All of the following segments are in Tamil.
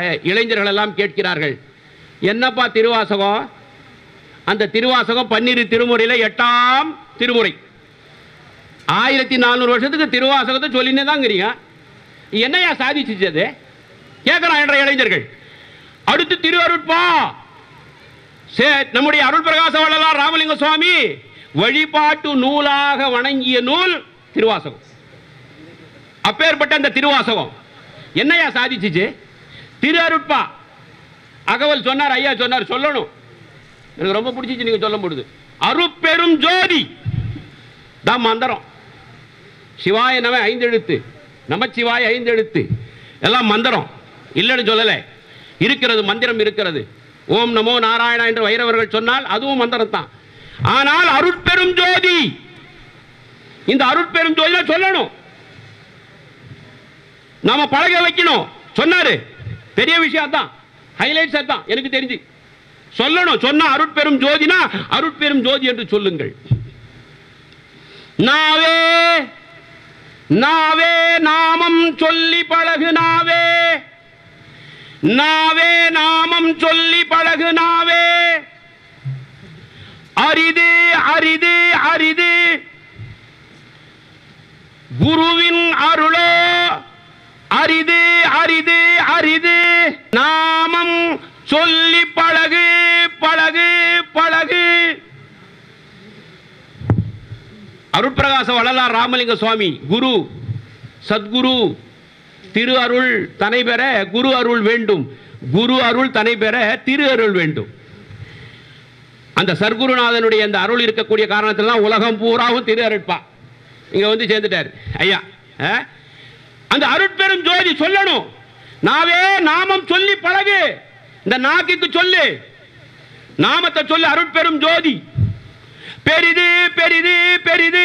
இளைஞர்கள் எல்லாம் கேட்கிறார்கள் என்னப்பா திருவாசகம் அந்த திருவாசகம் பன்னிரு திருமுறையில எட்டாம் திருமுறை ஆயிரத்தி நானூறு வருஷத்துக்கு திருவாசகத்தை சொல்லினே தாங்கிறீங்க என்னையா சாதிச்சுச்சு அது கேட்கிறான் என்ற இளைஞர்கள் அடுத்து திருவருட்பா சே நம்முடைய அருள் பிரகாச வள்ளலார் ராமலிங்க சுவாமி வழிபாட்டு நூலாக வணங்கிய நூல் திருவாசகம் அப்பேற்பட்ட அந்த திருவாசகம் என்னையா சாதிச்சுச்சு திரு அருட்பா அகவல் சொன்னார் ஐயா சொன்னார் சொல்லணும் எனக்கு ரொம்ப பிடிச்சிச்சு நீங்க சொல்ல முடியுது அருட்பெரும் ஜோதி தான் மந்திரம் சிவாய நம ஐந்து எழுத்து நமச்சிவாய ஐந்து எழுத்து எல்லாம் மந்திரம் இல்லைன்னு சொல்லலை இருக்கிறது மந்திரம் இருக்கிறது ஓம் நமோ நாராயணா என்று வைரவர்கள் சொன்னால் அதுவும் மந்திரம் தான் ஆனால் அருட்பெரும் ஜோதி இந்த அருட்பெரும் ஜோதி சொல்லணும் நாம பழக வைக்கணும் சொன்னாரு பெரிய விஷயம் தான் ஹைலைட்ஸ் அதான் எனக்கு தெரிஞ்சு சொல்லணும் சொன்னா அருட்பெரும் ஜோதினா அருட்பெரும் ஜோதி என்று சொல்லுங்கள் நாவே நாவே நாமம் சொல்லி பழகு நாவே நாவே நாமம் சொல்லி பழகு நாவே அரிது அரிது அரிது குருவின் அருளோ அரிது அரிது அரிது நாமம் சொல்லி பழகு பழகு பழகு அருட்பிரகாச வள்ளலார் ராமலிங்க சுவாமி குரு சத்குரு திரு அருள் தனை பெற குரு அருள் வேண்டும் குரு அருள் தனை பெற திரு அருள் வேண்டும் அந்த சர்க்குருநாதனுடைய அந்த அருள் இருக்கக்கூடிய காரணத்தில் தான் உலகம் பூராவும் திரு அருட்பா இங்க வந்து சேர்ந்துட்டார் ஐயா ஆ? அந்த அருட்பெரும் ஜோதி சொல்லணும் நாவே நாமம் சொல்லி பழகு இந்த நாக்குக்கு சொல்லு நாமத்தை சொல்லு அருட்பெரும் ஜோதி பெரிது பெரிது பெரிது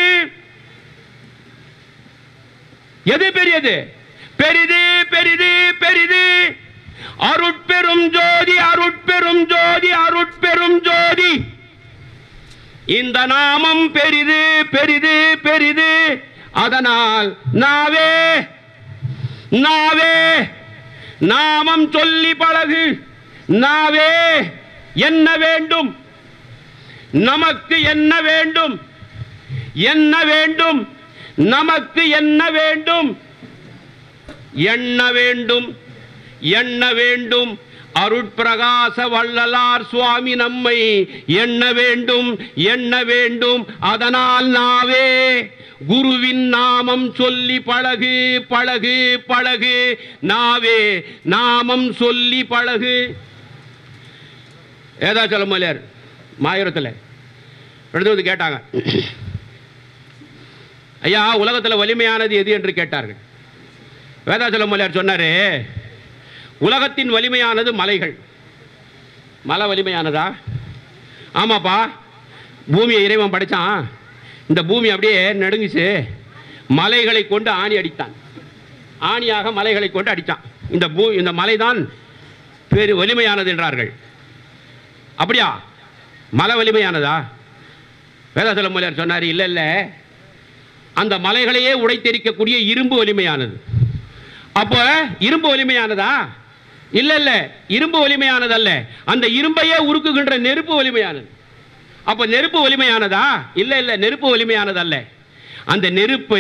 எது பெரியது பெரிது பெரிது பெரிது அருட்பெரும் ஜோதி அருட்பெரும் ஜோதி அருட்பெரும் ஜோதி இந்த நாமம் பெரிது பெரிது பெரிது அதனால் நாவே நாவே நாமம் சொல்லி பழகு நாவே என்ன வேண்டும் நமக்கு என்ன வேண்டும் என்ன வேண்டும் நமக்கு என்ன வேண்டும் எண்ண வேண்டும் எண்ண வேண்டும் அருட்பிரகாச வள்ளலார் சுவாமி நம்மை எண்ண வேண்டும் எண்ண வேண்டும் அதனால் நாவே குருவின் நாமம் சொல்லி பழகு பழகு பழகு நாவே நாமம் சொல்லி பழகு ஏதாச்சலம் மலையார் மாயூரத்தில் எடுத்து வந்து கேட்டாங்க ஐயா உலகத்தில் வலிமையானது எது என்று கேட்டார்கள் வேதாச்சலம் மலையார் சொன்னாரு உலகத்தின் வலிமையானது மலைகள் மலை வலிமையானதா ஆமாப்பா பூமியை இறைவன் படைச்சான் இந்த பூமி அப்படியே நடுங்குச்சு மலைகளை கொண்டு ஆணி அடித்தான் ஆணியாக மலைகளை கொண்டு அடித்தான் இந்த பூ இந்த மலைதான் பெரு வலிமையானது என்றார்கள் அப்படியா மலை வலிமையானதா வேதாசல மொழியார் சொன்னார் இல்லை இல்லை அந்த மலைகளையே உடைத்தெரிக்கக்கூடிய இரும்பு வலிமையானது அப்போ இரும்பு வலிமையானதா இல்ல இல்ல இரும்பு வலிமையானது அல்ல அந்த இரும்பையே உருக்குகின்ற நெருப்பு வலிமையானது அப்ப நெருப்பு வலிமையானதா இல்ல இல்ல நெருப்பு வலிமையானது அல்ல அந்த நெருப்பை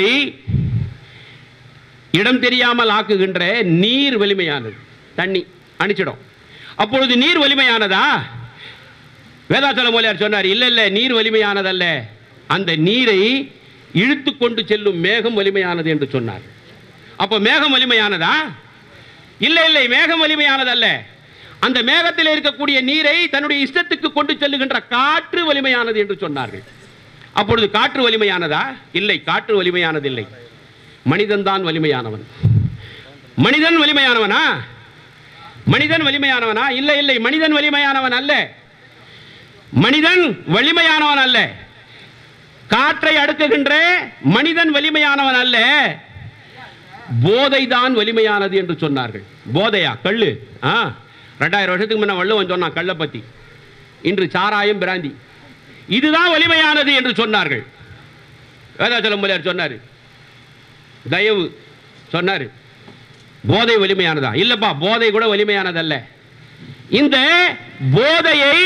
இடம் தெரியாமல் ஆக்குகின்ற நீர் வலிமையானது தண்ணி அணிச்சிடும் அப்பொழுது நீர் வலிமையானதா வேதாச்சல மொழியார் சொன்னார் இல்ல இல்ல நீர் வலிமையானதல்ல அந்த நீரை இழுத்து கொண்டு செல்லும் மேகம் வலிமையானது என்று சொன்னார் அப்ப மேகம் வலிமையானதா இல்லை இல்லை மேகம் வலிமையானதல்ல அந்த மேகத்தில் இருக்கக்கூடிய நீரை தன்னுடைய இஷ்டத்துக்கு கொண்டு செல்லுகின்ற காற்று வலிமையானது என்று சொன்னார்கள் அப்பொழுது காற்று வலிமையானதா இல்லை காற்று வலிமையானதில்லை மனிதன் தான் வலிமையானவன் மனிதன் வலிமையானவனா மனிதன் வலிமையானவனா இல்லை இல்லை மனிதன் வலிமையானவன் அல்ல மனிதன் வலிமையானவன் அல்ல காற்றை அடுக்குகின்ற மனிதன் வலிமையானவன் அல்ல போதை தான் வலிமையானது என்று சொன்னார்கள் போதையா கள்ளு ஆ ரெண்டாயிரம் வருஷத்துக்கு முன்ன வள்ளுவன் சொன்னான் கள்ளை பத்தி இன்று சாராயம் பிராந்தி இதுதான் வலிமையானது என்று சொன்னார்கள் வேதாச்சலம் மொழியார் சொன்னார் தயவு சொன்னார் போதை வலிமையானதா இல்லப்பா போதை கூட வலிமையானதல்ல இந்த போதையை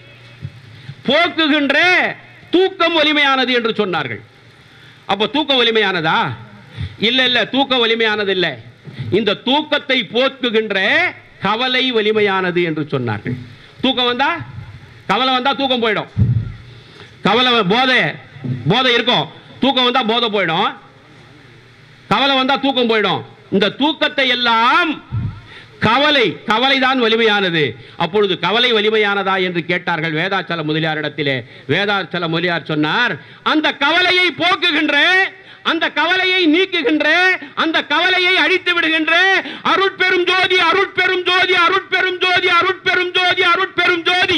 போக்குகின்ற தூக்கம் வலிமையானது என்று சொன்னார்கள் அப்ப தூக்கம் வலிமையானதா இல்ல இல்ல தூக்கம் வலிமையானது இல்ல இந்த தூக்கத்தை போக்குகின்ற கவலை வலிமையானது என்று சொன்னார்கள் தூக்கம் வந்தா கவலை வந்தா தூக்கம் போயிடும் கவலை வ- போதை போதை இருக்கும் தூக்கம் வந்தா போதை போயிடும் கவலை வந்தா தூக்கம் போயிடும் இந்த தூக்கத்தை எல்லாம் கவலை கவலை தான் வலிமையானது அப்பொழுது கவலை வலிமையானதா என்று கேட்டார்கள் வேதாச்சல முதலியாரிடத்திலே வேதாச்சல முதலியார் சொன்னார் அந்த கவலையை போக்குகின்ற அந்த கவலையை நீக்குகின்ற அந்த கவலையை அழித்து விடுகின்ற அருட்பெரும் ஜோதி அருட்பெரும் ஜோதி அருட்பெரும் ஜோதி அருட்பெரும் ஜோதி அருட்பெரும் ஜோதி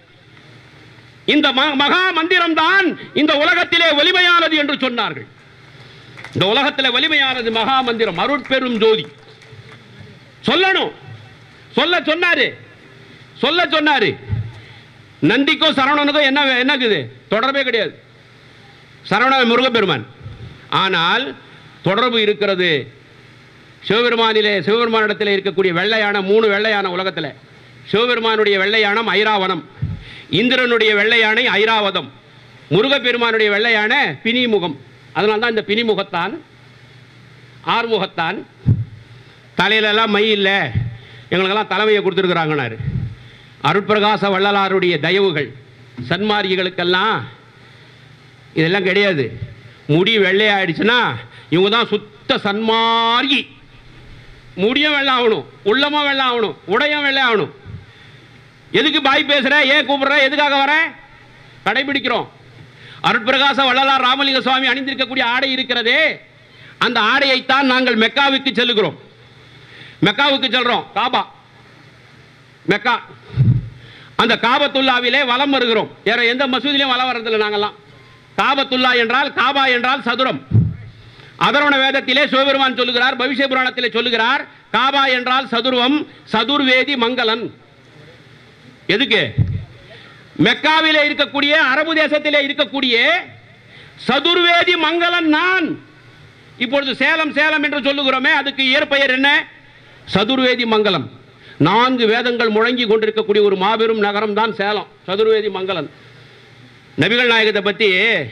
இந்த ம- மகா மந்திரம் தான் இந்த உலகத்திலே வலிமையானது என்று சொன்னார்கள் இந்த உலகத்திலே வலிமையானது மகா மந்திரம் அருட்பெரும் ஜோதி சொல்லணும் சொல்ல சொன்னாரு சொல்ல சொன்னாரு நந்திக்கும் சரவணனுக்கும் என்ன என்னக்குது தொடர்பே கிடையாது சரவண முருகப்பெருமான் ஆனால் தொடர்பு இருக்கிறது சிவபெருமானிலே சிவபெருமானிடத்தில் இருக்கக்கூடிய வெள்ளையான மூணு வெள்ளையான உலகத்தில் சிவபெருமானுடைய வெள்ளையானம் ஐராவனம் இந்திரனுடைய வெள்ளையானை ஐராவதம் முருகப்பெருமானுடைய வெள்ளையான பிணிமுகம் அதனால தான் இந்த பிணிமுகத்தான் ஆறுமுகத்தான் தலையிலெல்லாம் மை இல்லை எங்களுக்கெல்லாம் தலைமையை கொடுத்துருக்குறாங்கனாரு அருட்பிரகாச வள்ளலாருடைய தயவுகள் சன்மார்கிகளுக்கெல்லாம் இதெல்லாம் கிடையாது முடி வெள்ளையாயிடுச்சுன்னா இவங்க தான் சுத்த சன்மார்கி முடியும் வெள்ளை ஆகணும் உள்ளமும் வெள்ளை ஆகணும் உடையும் வெள்ளை ஆகணும் எதுக்கு பாய் பேசுற ஏன் கூப்பிடுற எதுக்காக வர கடைபிடிக்கிறோம் அருட்பிரகாச வள்ளலார் ராமலிங்க சுவாமி அணிந்திருக்கக்கூடிய ஆடை இருக்கிறதே அந்த ஆடையைத்தான் நாங்கள் மெக்காவுக்கு செல்லுகிறோம் மெக்காவுக்கு செல்றோம் காபா மெக்கா அந்த காபத்துல்லாவிலே வலம் வருகிறோம் வேற எந்த மசூதிலையும் வலம் வர்றதில்லை நாங்கெல்லாம் காபத்துல்லா என்றால் காபா என்றால் சதுரம் அதர்வண வேதத்திலே சிவபெருமான் சொல்லுகிறார் பவிஷ்ய புராணத்திலே சொல்லுகிறார் காபா என்றால் சதுர்வம் சதுர்வேதி மங்களன் எதுக்கு மெக்காவிலே இருக்கக்கூடிய அரபு தேசத்திலே இருக்கக்கூடிய சதுர்வேதி மங்களன் நான் இப்பொழுது சேலம் சேலம் என்று சொல்லுகிறோமே அதுக்கு இயற்பெயர் என்ன சதுர்வேதி மங்கலம் நான்கு வேதங்கள் முழங்கி கொண்டிருக்கக்கூடிய ஒரு மாபெரும் நகரம் தான் சேலம் சதுர்வேதி மங்கலம் நபிகள் நாயகத்தை பற்றி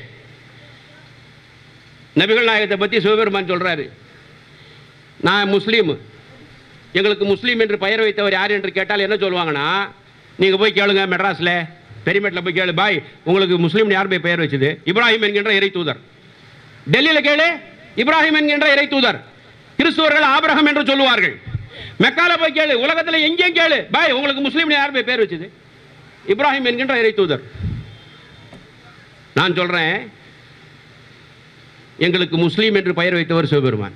நபிகள் நாயகத்தை பற்றி சிவபெருமான் சொல்றாரு நான் முஸ்லீம் எங்களுக்கு முஸ்லீம் என்று பெயர் வைத்தவர் யார் என்று கேட்டால் என்ன சொல்லுவாங்கன்னா நீங்க போய் கேளுங்க மெட்ராஸ்ல பெரியமேட்டில் போய் கேளு பாய் உங்களுக்கு முஸ்லீம் யார் போய் பெயர் வச்சது இப்ராஹிம் என்கின்ற இறை தூதர் டெல்லியில் கேளு இப்ராஹிம் என்கின்ற இறை தூதர் கிறிஸ்துவர்கள் ஆபிரகம் என்று சொல்லுவார்கள் மெக்கால போய் கேளு உலகத்தில் எங்கேயும் கேளு பாய் உங்களுக்கு முஸ்லீம் யார் போய் பேர் வச்சது இப்ராஹிம் என்கின்ற இறை தூதர் நான் சொல்றேன் எங்களுக்கு முஸ்லீம் என்று பெயர் வைத்தவர் சிவபெருமான்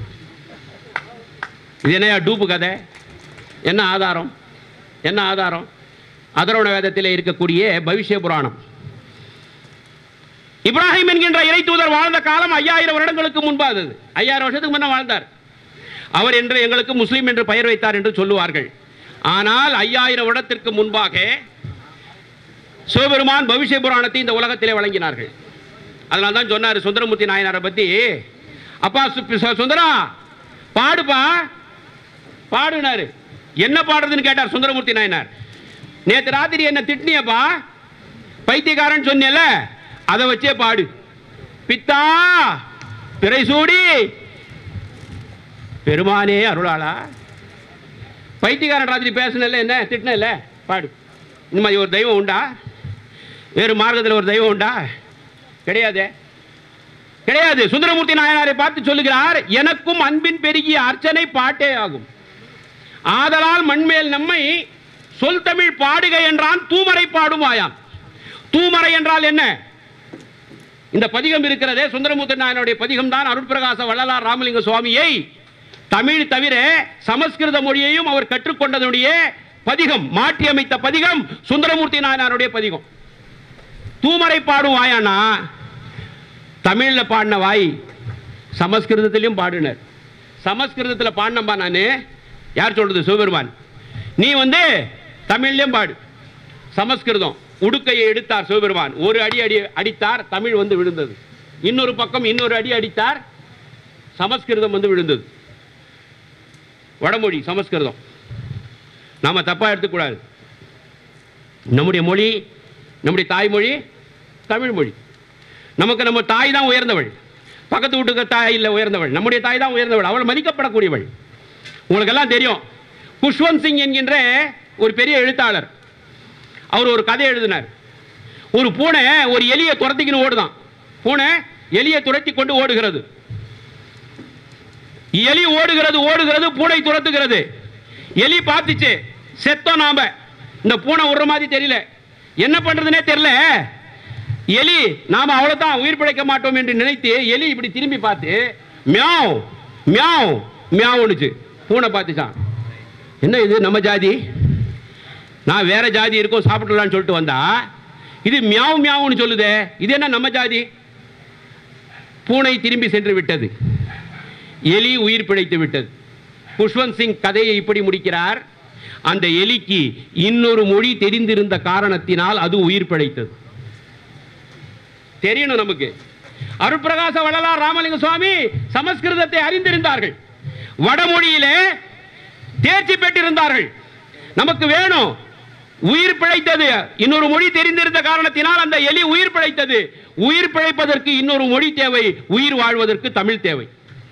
இது என்னையா டூப்பு கதை என்ன ஆதாரம் என்ன ஆதாரம் அதரோட வேதத்திலே இருக்கக்கூடிய பவிஷ்ய புராணம் இப்ராஹிம் என்கின்ற இறை தூதர் வாழ்ந்த காலம் ஐயாயிரம் வருடங்களுக்கு முன்பாது ஐயாயிரம் வருஷத்துக்கு முன்ன வாழ்ந்தார் அவர் என்று எங்களுக்கு முஸ்லீம் என்று பெயர் வைத்தார் என்று சொல்லுவார்கள் ஆனால் ஐயாயிரம் வருடத்திற்கு முன்பாக சிவபெருமான் பவிஷ்ய புராணத்தை இந்த உலகத்திலே வழங்கினார்கள் அதனால தான் சொன்னார் சுந்தரமூர்த்தி நாயனாரை பற்றி அப்பா சு- சு- சுந்தரா பாடுப்பா பாடுனாரு என்ன பாடுறதுன்னு கேட்டார் சுந்தரமூர்த்தி நாயனார் நேத்து ராத்திரி என்ன திட்டினியப்பா பைத்தியக்காரன் சொன்னேல அதை வச்சே பாடு பித்தா பிறை சூடி பெருமானே அருளாளா பைத்தியக்காரன் ராத்திரி பேசினல என்ன திட்டினல பாடு இந்த மாதிரி ஒரு தெய்வம் உண்டா வேறு மார்க்கத்தில் ஒரு தெய்வம் உண்டா கிடையாதே கிடையாது சுந்தரமூர்த்தி நாயனாரை பார்த்து சொல்லுகிறார் எனக்கும் அன்பின் பெருகிய அர்ச்சனை பாட்டே ஆகும் ஆதலால் மண்மேல் நம்மை சொல் தமிழ் பாடுக என்றான் தூமரை பாடுமாயாம் தூமரை என்றால் என்ன இந்த பதிகம் இருக்கிறதே சுந்தரமூர்த்தி நாயனுடைய பதிகம் தான் அருட்பிரகாச வள்ளலார் ராமலிங்க சுவாமியை தமிழ் தவிர சமஸ்கிருத மொழியையும் அவர் கற்றுக்கொண்டதனுடைய பதிகம் மாற்றி அமைத்த பதிகம் சுந்தரமூர்த்தி நாயனாருடைய பதிகம் தூமரை பாடும் வாயானா தமிழ்ல பாடின வாய் சமஸ்கிருதத்திலையும் பாடினர் சமஸ்கிருதத்துல பாடினப்பா நான் யார் சொல்றது சிவபெருமான் நீ வந்து தமிழ்லயும் பாடு சமஸ்கிருதம் உடுக்கையை எடுத்தார் சிவபெருமான் ஒரு அடி அடி அடித்தார் தமிழ் வந்து விழுந்தது இன்னொரு பக்கம் இன்னொரு அடி அடித்தார் சமஸ்கிருதம் வந்து விழுந்தது வடமொழி சமஸ்கிருதம் நாம தப்பா எடுத்துக்கூடாது நம்முடைய மொழி நம்முடைய தாய்மொழி தமிழ் மொழி நமக்கு நம்ம தாய் தான் உயர்ந்தவள் பக்கத்து வீட்டுக்கு தாய் இல்லை உயர்ந்தவள் நம்முடைய தாய் தான் உயர்ந்தவள் அவள் மதிக்கப்படக்கூடியவள் உங்களுக்கெல்லாம் தெரியும் குஷ்வந்த் சிங் என்கின்ற ஒரு பெரிய எழுத்தாளர் அவர் ஒரு கதை எழுதினார் ஒரு பூனை ஒரு எலியை துரத்திக்கின்னு ஓடுதான் பூனை எலியை துரத்தி கொண்டு ஓடுகிறது எலி ஓடுகிறது ஓடுகிறது பூனை துரத்துகிறது எலி பார்த்துச்சு செத்தோம் நாம இந்த பூனை விடுற மாதிரி தெரியல என்ன பண்றதுனே தெரியல எலி நாம அவ்வளவுதான் உயிர் பிழைக்க மாட்டோம் என்று நினைத்து எலி இப்படி திரும்பி பார்த்து மியாவ் மியாவ் மியாவுனுச்சு பூனை பார்த்துச்சான் என்ன இது நம்ம ஜாதி நான் வேற ஜாதி இருக்கோம் சாப்பிடலாம்னு சொல்லிட்டு வந்தா இது மியாவ் மியாவுன்னு சொல்லுதே இது என்ன நம்ம ஜாதி பூனை திரும்பி சென்று விட்டது எலி உயிர் பிழைத்து விட்டது குஷ்வந்த் சிங் கதையை இப்படி முடிக்கிறார் அந்த எலிக்கு இன்னொரு மொழி தெரிந்திருந்த காரணத்தினால் அது உயிர் பிழைத்தது தெரியணும் நமக்கு அருட்பிரகாச வள்ளலார் ராமலிங்க சுவாமி சமஸ்கிருதத்தை அறிந்திருந்தார்கள் வடமொழியிலே தேர்ச்சி பெற்றிருந்தார்கள் நமக்கு வேணும் உயிர் பிழைத்தது இன்னொரு மொழி தெரிந்திருந்த காரணத்தினால் அந்த எலி உயிர் பிழைத்தது உயிர் பிழைப்பதற்கு இன்னொரு மொழி தேவை உயிர் வாழ்வதற்கு தமிழ் தேவை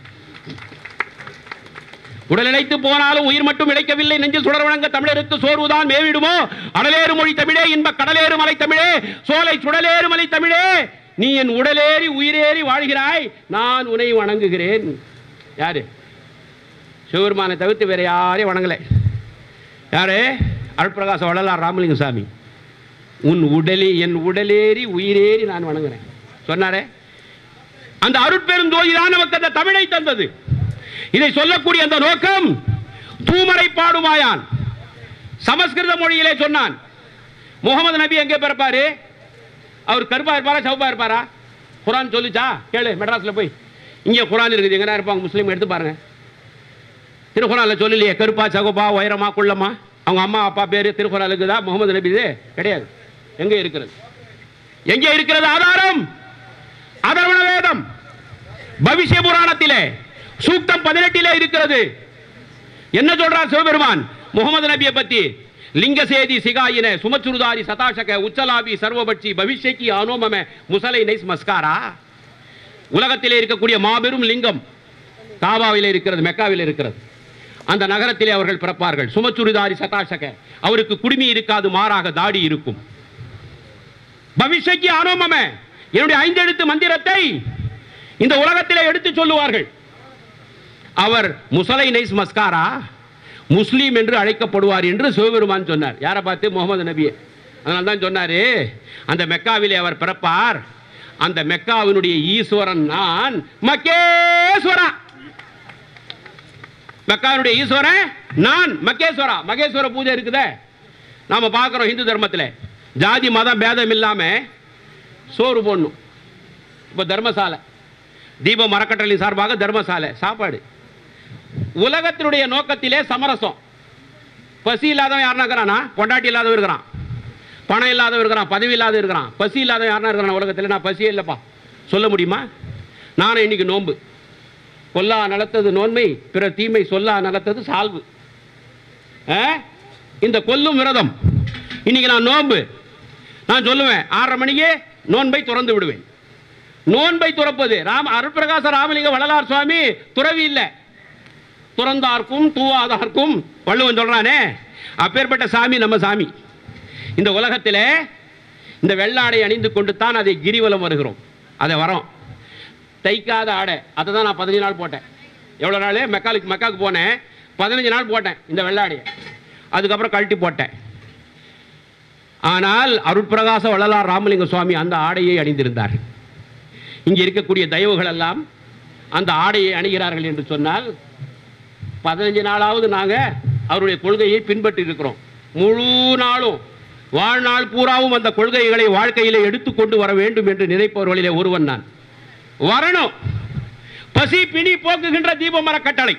உடல் இழைத்து போனாலும் உயிர் மட்டும் இழைக்கவில்லை நெஞ்சில் சுடர் வழங்க தமிழருக்கு சோர்வுதான் மேவிடுமோ அடலேறு மொழி தமிழே இன்ப கடலேறு மலை தமிழே சோலை சுடலேறு மலை தமிழே நீ என் உடலேறி உயிரேறி வாழ்கிறாய் நான் உன்னை வணங்குகிறேன் யாரு சிவபெருமானை தவிர்த்து வேற யாரையும் வணங்கலை யாரு அருட்பிரகாச வள்ளலார் ராமலிங்க சாமி உன் உடலே என் உடலேறி உயிரேறி நான் வணங்குறேன் சொன்னாரே அந்த அருட்பெரும் தான் நமக்கு அந்த தமிழை தந்தது இதை சொல்லக்கூடிய அந்த நோக்கம் தூமரை பாடுமாயான் சமஸ்கிருத மொழியிலே சொன்னான் முகமது நபி எங்கே பிறப்பாரு அவர் கருப்பா இருப்பாரா சவுப்பா இருப்பாரா குரான் சொல்லுச்சா கேளு மெட்ராஸ்ல போய் இங்கே குரான் இருக்குது எங்கன்னா இருப்பாங்க முஸ்லீம் எடுத்து பாருங்க திருக்குறான்ல சொல்லலையே கருப்பா சகுப்பா உயரமா குள்ளமா அவங்க அம்மா அப்பா பேரு திருக்குறான் இருக்குதா முகமது நபி இது கிடையாது எங்கே இருக்கிறது எங்கே இருக்கிறது ஆதாரம் அதர்வண வேதம் பவிஷ்ய புராணத்திலே சூக்தம் பதினெட்டிலே இருக்கிறது என்ன சொல்றார் சிவபெருமான் முகமது நபியை பத்தி லிங்கசேதி சிகாயின சுமச்சுருதாரி சதாசக உச்சலாபி சர்வபட்சி பவிஷ்யக்கி அனோமம முசலை நைஸ் மஸ்காரா உலகத்திலே இருக்கக்கூடிய மாபெரும் லிங்கம் காபாவிலே இருக்கிறது மெக்காவிலே இருக்கிறது அந்த நகரத்திலே அவர்கள் பிறப்பார்கள் சுமச்சுருதாரி சதாசக அவருக்கு குடுமி இருக்காது மாறாக தாடி இருக்கும் பவிஷ்யக்கி அனோமம என்னுடைய ஐந்தெழுத்து மந்திரத்தை இந்த உலகத்திலே எடுத்து சொல்லுவார்கள் அவர் முசலை நைஸ் மஸ்காரா முஸ்லீம் என்று அழைக்கப்படுவார் என்று சிவபெருமான் சொன்னார் யாரை பார்த்து முகமது நபியை அதனால தான் சொன்னாரு அந்த மெக்காவிலே அவர் பிறப்பார் அந்த மெக்காவினுடைய ஈஸ்வரன் நான் மக்கேஸ்வரா மெக்காவினுடைய ஈஸ்வரன் நான் மக்கேஸ்வரா மகேஸ்வர பூஜை இருக்குதே நாம பார்க்குறோம் இந்து தர்மத்தில் ஜாதி மதம் பேதம் இல்லாம சோறு போடணும் இப்போ தர்மசாலை தீப மரக்கட்டளின் சார்பாக தர்மசாலை சாப்பாடு உலகத்தினுடைய நோக்கத்திலே சமரசம் பசி இல்லாதவன் யாருனா இருக்கிறானா பொண்டாட்டி இல்லாதவன் இருக்கிறான் பணம் இல்லாதவன் இருக்கிறான் பதவி இல்லாத இருக்கிறான் பசி இல்லாதவன் யாருனா இருக்கிறான் உலகத்தில் நான் பசியே இல்லைப்பா சொல்ல முடியுமா நானும் இன்னைக்கு நோன்பு கொல்லா நலத்தது நோன்மை பிற தீமை சொல்லா நலத்தது சால்வு ஆ? இந்த கொல்லும் விரதம் இன்னைக்கு நான் நோன்பு நான் சொல்லுவேன் ஆறரை மணிக்கு நோன்பை துறந்து விடுவேன் நோன்பை துறப்பது ராம அருட்பிரகாச ராமலிங்க வள்ளலார் சுவாமி துறவி இல்லை துறந்தார்க்கும் தூவாதார்க்கும் வள்ளுவன் சொல்றானே அப்பேற்பட்ட சாமி நம்ம சாமி இந்த உலகத்தில் இந்த வெள்ளாடை அணிந்து கொண்டு தான் அதை கிரிவலம் வருகிறோம் அதை வரோம் தைக்காத ஆடை அதை தான் நான் பதினஞ்சு நாள் போட்டேன் எவ்வளோ நாள் மெக்காலுக்கு மெக்காவுக்கு போனேன் பதினஞ்சு நாள் போட்டேன் இந்த வெள்ளாடையை அதுக்கப்புறம் கழட்டி போட்டேன் ஆனால் அருட்பிரகாச வள்ளலார் ராமலிங்க சுவாமி அந்த ஆடையை அணிந்திருந்தார் இங்கே இருக்கக்கூடிய தெய்வங்கள் எல்லாம் அந்த ஆடையை அணிகிறார்கள் என்று சொன்னால் பதினஞ்சு நாளாவது நாங்கள் அவருடைய கொள்கையை பின்பற்றி இருக்கிறோம் முழு நாளும் வாழ்நாள் பூராவும் அந்த கொள்கைகளை வாழ்க்கையிலே எடுத்துக்கொண்டு வர வேண்டும் என்று நினைப்பவர்களிலே ஒருவன் நான் வரணும் பசி பிணி போக்குகின்ற தீபமர கட்டளை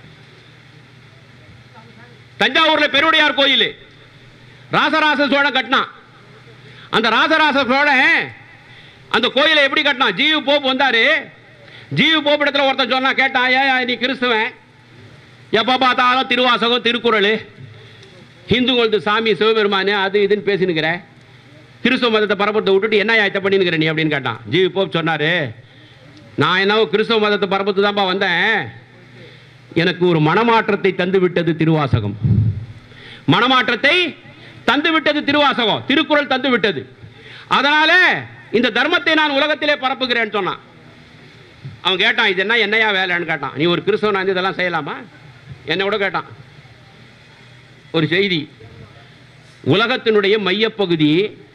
தஞ்சாவூர்ல பெருவுடையார் கோயில் ராசராச சோழன் கட்டினான் அந்த ராசராச சோழன் அந்த கோயிலை எப்படி கட்டினான் ஜீவு போப் வந்தாரு ஜீவு போப் இடத்துல ஒருத்தன் சொன்னா கேட்டான் ஏன் நீ கிறிஸ்துவன் எப்போ பார்த்தாலும் திருவாசகம் திருக்குறள் ஹிந்துங்களது சாமி சிவபெருமானு அது இதுன்னு பேசினுக்கிற கிறிஸ்துவ மதத்தை பரப்பத்தை விட்டுட்டு என்ன ஆயத்தை பண்ணினுக்கிற நீ அப்படின்னு கேட்டான் ஜி போப் சொன்னார் நான் என்னவோ கிறிஸ்தவ மதத்தை பரப்பத்து தான்ப்பா வந்தேன் எனக்கு ஒரு மனமாற்றத்தை தந்து விட்டது திருவாசகம் மனமாற்றத்தை தந்து விட்டது திருவாசகம் திருக்குறள் தந்து விட்டது அதனால இந்த தர்மத்தை நான் உலகத்திலே பரப்புகிறேன்னு சொன்னான் அவன் கேட்டான் இது என்ன என்னையா வேலைன்னு கேட்டான் நீ ஒரு கிறிஸ்தவன் வந்து இதெல்லாம் செய்யலாமா என்னை கூட கேட்டான் ஒரு செய்தி உலகத்தினுடைய மையப்பகுதி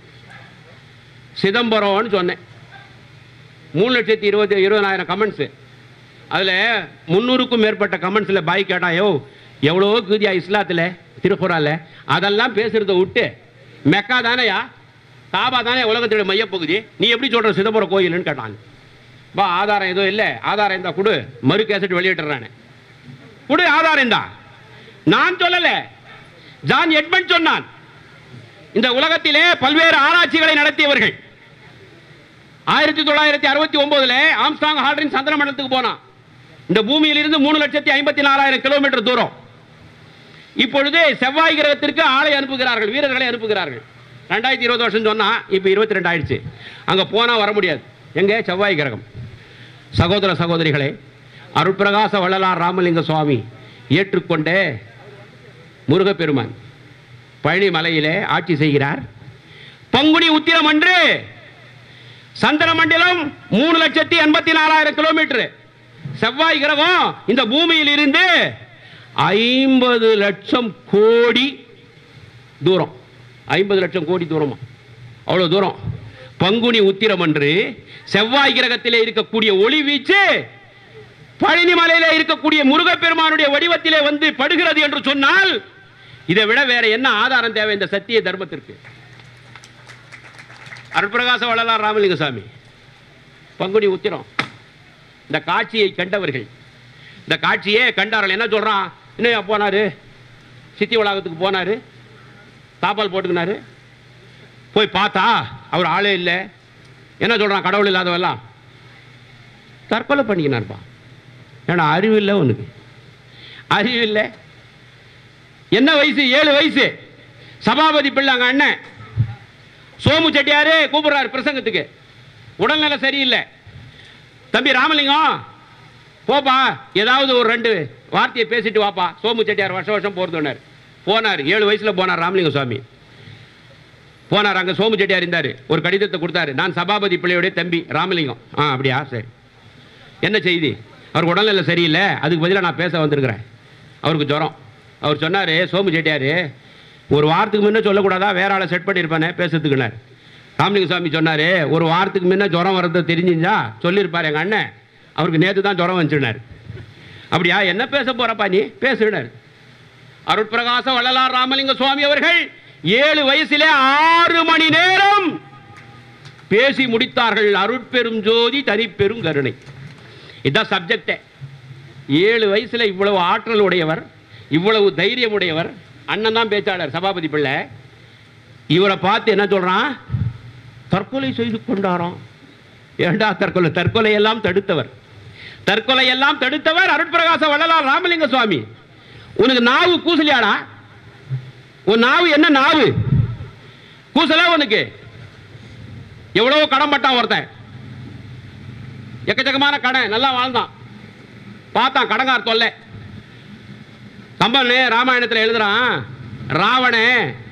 சிதம்பரம்னு சொன்னேன் மூணு லட்சத்தி இருபத்தி இருபதாயிரம் கமெண்ட்ஸு அதில் முந்நூறுக்கும் மேற்பட்ட கமெண்ட்ஸில் பாய் கேட்டான் யோ எவ்வளோ குதியா இஸ்லாத்தில் திருக்குறால அதெல்லாம் பேசுகிறத விட்டு மெக்கா தானேயா காபா தானே உலகத்துடைய மையப்பகுதி நீ எப்படி சொல்கிற சிதம்பரம் கோயில்னு கேட்டான் பா ஆதாரம் எதுவும் இல்லை ஆதாரம் இருந்தா கொடு மறு கேசட் வெளியிட்டுறானே கொடு ஆதாரம் தான் நான் சொல்லலை ஜான் எட்மண்ட் சொன்னான் இந்த உலகத்திலே பல்வேறு ஆராய்ச்சிகளை நடத்தியவர்கள் ஆயிரத்தி தொள்ளாயிரத்தி அறுபத்தி ஒன்பதுல ஆம்ஸ்டாங் ஹால்ரின் சந்திர மண்டலத்துக்கு போனான் இந்த பூமியிலிருந்து மூணு லட்சத்தி ஐம்பத்தி நாலாயிரம் கிலோமீட்டர் தூரம் இப்பொழுது செவ்வாய் கிரகத்திற்கு ஆளை அனுப்புகிறார்கள் வீரர்களை அனுப்புகிறார்கள் ரெண்டாயிரத்தி இருபது வருஷம் சொன்னா இப்போ இருபத்தி ரெண்டு ஆயிடுச்சு அங்கே போனால் வர முடியாது எங்கே செவ்வாய் கிரகம் சகோதர சகோதரிகளே அருட்பிரகாச வள்ளலார் ராமலிங்க சுவாமி ஏற்றுக்கொண்ட முருகப்பெருமான் பழனி மலையிலே ஆட்சி செய்கிறார் பங்குனி உத்திரம் அன்று சந்திர மண்டலம் மூணு லட்சத்தி எண்பத்தி நாலாயிரம் கிலோமீட்டர் செவ்வாய் கிரகம் இந்த பூமியில் இருந்து ஐம்பது லட்சம் கோடி தூரம் ஐம்பது லட்சம் கோடி தூரமா அவ்வளவு தூரம் பங்குனி உத்திரம் அன்று செவ்வாய் கிரகத்திலே இருக்கக்கூடிய ஒளி வீச்சு பழனி மலையிலே இருக்கக்கூடிய முருகப்பெருமானுடைய வடிவத்திலே வந்து படுகிறது என்று சொன்னால் இதை விட வேற என்ன ஆதாரம் தேவை இந்த சத்திய தர்மத்திற்கு அருட்பிரகாச வள்ளலார் ராமலிங்கசாமி பங்குனி உத்திரம் இந்த காட்சியை கண்டவர்கள் இந்த காட்சியே கண்டார்கள் என்ன சொல்றான் இன்னும் போனாரு சித்தி வளாகத்துக்கு போனாரு தாப்பால் போட்டுக்கினாரு போய் பார்த்தா அவர் ஆளே இல்லை என்ன சொல்றான் கடவுள் இல்லாதவெல்லாம் தற்கொலை பண்ணிக்கினார்ப்பா ஏன்னா அறிவு இல்லை உனக்கு அறிவு இல்லை என்ன வயசு ஏழு வயசு சபாபதி பிள்ளை அங்க அண்ணன் சோமு செட்டியாரு கூப்பிடுறாரு பிரசங்கத்துக்கு உடல்நிலை சரியில்லை தம்பி ராமலிங்கம் போப்பா ஏதாவது ஒரு ரெண்டு வார்த்தையை பேசிட்டு வாப்பா சோமு செட்டியார் வருஷம் வருஷம் போகிறதுனார் போனார் ஏழு வயசில் போனார் ராமலிங்க சுவாமி போனார் அங்கே சோமு செட்டியார் இருந்தார் ஒரு கடிதத்தை கொடுத்தாரு நான் சபாபதி பிள்ளையுடைய தம்பி ராமலிங்கம் ஆ அப்படியா சரி என்ன செய்தி அவருக்கு உடல்நிலை சரியில்லை அதுக்கு பதிலாக நான் பேச வந்திருக்கிறேன் அவருக்கு ஜுரம் அவர் சொன்னார் சோமு செட்டியார் ஒரு வாரத்துக்கு முன்ன சொல்லக்கூடாதா வேற ஆளை செட் பண்ணியிருப்பானே பேசுறதுக்குனார் ராமலிங்க சுவாமி சொன்னார் ஒரு வாரத்துக்கு முன்ன ஜுரம் வர்றது தெரிஞ்சிருந்தா சொல்லியிருப்பார் எங்கள் அண்ணன் அவருக்கு நேற்று தான் ஜுரம் வந்துச்சுனார் அப்படியா என்ன பேச போறப்பா நீ பேசுனார் அருட்பிரகாச வள்ளலார் ராமலிங்க சுவாமி அவர்கள் ஏழு வயசிலே ஆறு மணி நேரம் பேசி முடித்தார்கள் அருட்பெரும் ஜோதி தனிப்பெரும் கருணை இதுதான் சப்ஜெக்டே ஏழு வயசுல இவ்வளவு ஆற்றல் உடையவர் இவ்வளவு தைரியம் உடையவர் அண்ணன் தான் பேச்சாளர் சபாபதி பிள்ளை இவரை பார்த்து என்ன சொல்றான் தற்கொலை செய்து கொண்டாராம் ஏண்டா தற்கொலை தற்கொலை எல்லாம் தடுத்தவர் தற்கொலை எல்லாம் தடுத்தவர் அருட்பிரகாச வள்ளலார் ராமலிங்க சுவாமி உனக்கு நாவு கூசலியாடா உன் நாவு என்ன நாவு கூசல உனக்கு எவ்வளவோ கடன் பட்டான் ஒருத்தன் எக்கச்சக்கமான கடன் நல்லா வாழ்ந்தான் பார்த்தான் கடங்கார் தொல்லை கம்பன் ராமாயணத்தில் எழுதுறான் ராவணே